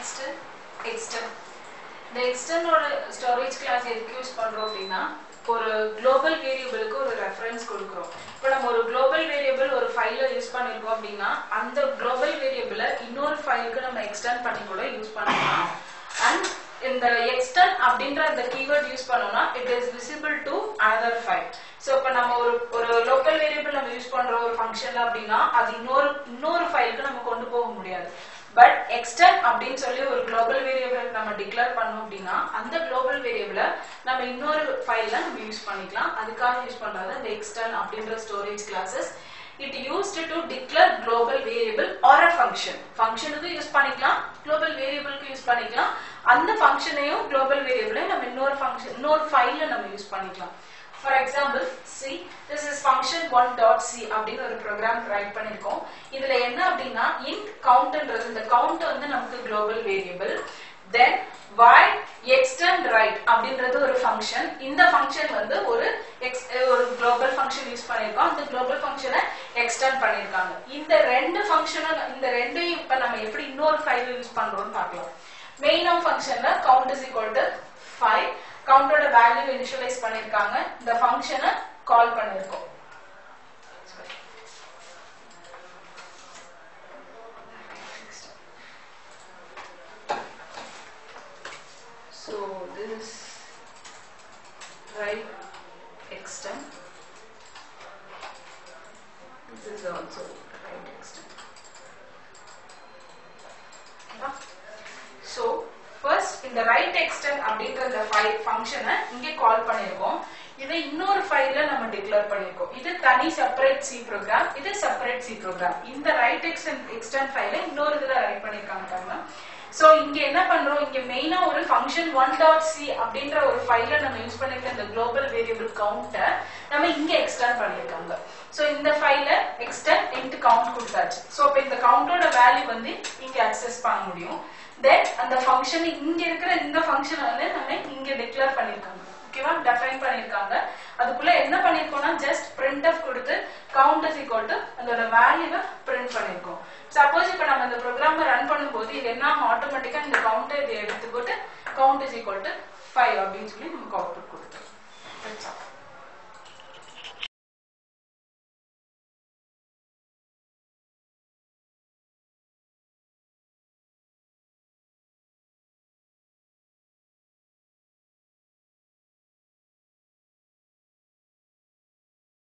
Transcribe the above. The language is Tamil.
நெக்ஸ்ட் எக்ஸ்டென்ட் இந்த எக்ஸ்டெண்டோட ஸ்டோரேஜ் கிளாஸ் எதுக்கு யூஸ் பண்றோம் அப்படின்னா ஒரு குளோபல் வேரியபிளுக்கு ஒரு ரெஃபரன்ஸ் கொடுக்குறோம் இப்போ நம்ம ஒரு குளோபல் வேரியபிள் ஒரு ஃபைல யூஸ் பண்ணிருக்கோம் அப்படின்னா அந்த குளோபல் வேரியபிளை இன்னொரு ஃபைலுக்கு நம்ம எக்ஸ்டெண்ட் பண்ணி கூட யூஸ் பண்ணலாம் அண்ட் இந்த எக்ஸ்டெண்ட் அப்படின்ற அந்த கீவேர்ட் யூஸ் பண்ணோம்னா it is visible to other file so இப்போ நம்ம ஒரு ஒரு லோக்கல் வேரியபிள் நம்ம யூஸ் பண்ற ஒரு ஃபங்க்ஷன்ல அப்படின்னா அது இன்னொரு இன்னொரு ஃபைலுக்கு நம்ம கொண்டு போக முடியாது பட் எக்ஸ்டென்ட் அப்படின்னு சொல்லி ஒரு குளோபல் வேரியபிள் நம்ம டிக்ளேர் பண்ணோம் அப்படின்னா அந்த குளோபல் வேரியபிளை நம்ம இன்னொரு ஃபைல்ல நம்ம யூஸ் பண்ணிக்கலாம் அதுக்காக யூஸ் பண்றது இந்த எக்ஸ்டென்ட் அப்படின்ற storage classes it used to declare global variable or a function ஃபங்க்ஷனுக்கு யூஸ் பண்ணிக்கலாம் குளோபல் வேரியபிளுக்கு யூஸ் பண்ணிக்கலாம் அந்த ஃபங்க்ஷனையும் குளோபல் வேரியபிளையும் நம்ம இன்னொரு ஃபங்க்ஷன் இன்னொரு ஃபைல்ல நம்ம யூஸ் பண்ணிக்கலாம் for example C this is function one dot C அப்படின்னு ஒரு ப்ரோக்ராம் ரைட் பண்ணிருக்கோம் இதுல என்ன அப்படின்னா இன்ட் கவுண்ட்ன்றது இந்த கவுண்ட் வந்து நமக்கு global variable then why extent right அப்படின்றது ஒரு ஃபங்க்ஷன் இந்த ஃபங்க்ஷன் வந்து ஒரு எக்ஸ் ஒரு குளோபல் ஃபங்க்ஷன் யூஸ் பண்ணிருக்கோம் அந்த குளோபல் ஃபங்க்ஷனை எக்ஸ்டெண்ட் பண்ணிருக்காங்க இந்த ரெண்டு ஃபங்க்ஷனும் இந்த ரெண்டையும் இப்ப நம்ம எப்படி இன்னொரு ஃபைல் யூஸ் பண்றோம்னு பார்க்கலாம் மெயின் ஆஃப் ஃபங்க்ஷன்ல count is equal to five கவுண்டோட வேல்யூ இனிஷியலைஸ் பண்ணிருக்காங்க இந்த ஃபங்க்ஷனை கால் பண்ணிருக்கோம் So this right extent. This is also right extent. So first இந்த ரைட் எக்ஸ்டென்ட் அப்படின்ற இந்த ஃபைல் ஃபங்க்ஷனை இங்கே கால் பண்ணியிருக்கோம் இதை இன்னொரு ஃபைல்ல நம்ம டிக்ளேர் பண்ணியிருக்கோம் இது தனி செப்பரேட் சி ப்ரோக்ராம் இது செப்பரேட் சி ப்ரோக்ராம் இந்த ரைட் எக்ஸ்டென்ட் எக்ஸ்டென்ட் ஃபைலை இன்னொரு இதுல ரைட் பண்ணியிருக்காங்க பாருங்க ஸோ இங்க என்ன பண்றோம் இங்க மெயினா ஒரு ஃபங்க்ஷன் ஒன் டாட் சி அப்படின்ற ஒரு ஃபைல நம்ம யூஸ் பண்ணிருக்க இந்த குளோபல் வேரியபிள் கவுண்ட்டை நம்ம இங்க எக்ஸ்டெண்ட் பண்ணிருக்காங்க ஸோ இந்த ஃபைல எக்ஸ்டெண்ட் இன்ட்டு கவுண்ட் கொடுத்தாச்சு ஸோ இப்போ இந்த கவுண்டோட வேல்யூ வந்து இங்க அக்சஸ் பண்ண முடியும் தென் அந்த ஃபங்க்ஷன் இங்க இருக்கிற இந்த ஃபங்க்ஷனை வந்து நம்ம இங்க டிக்ளேர் பண்ணிருக்காங்க ஓகேவா டெஃபைன் பண்ணிருக்காங்க அதுக்குள்ள என்ன பண்ணிருக்கோம்னா ஜஸ்ட் பிரிண்ட் ஆஃப் கொடுத்து கவுண்ட் இஸ் ஈக்குவல் டு அதோட வேல்யூவை பிரிண்ட் பண்ணிருக்கோம் சப்போஸ் இப்ப நம்ம இந்த ப்ரோக்ராம் ரன் பண்ணும்போது இது என்ன ஆட்டோமேட்டிக்கா இந்த கவுண்டை இதை எடுத்துக்கிட்டு count is equal to five அப்படின்னு சொல்லி நமக்கு அவுட்புட் கொடுத்துரும்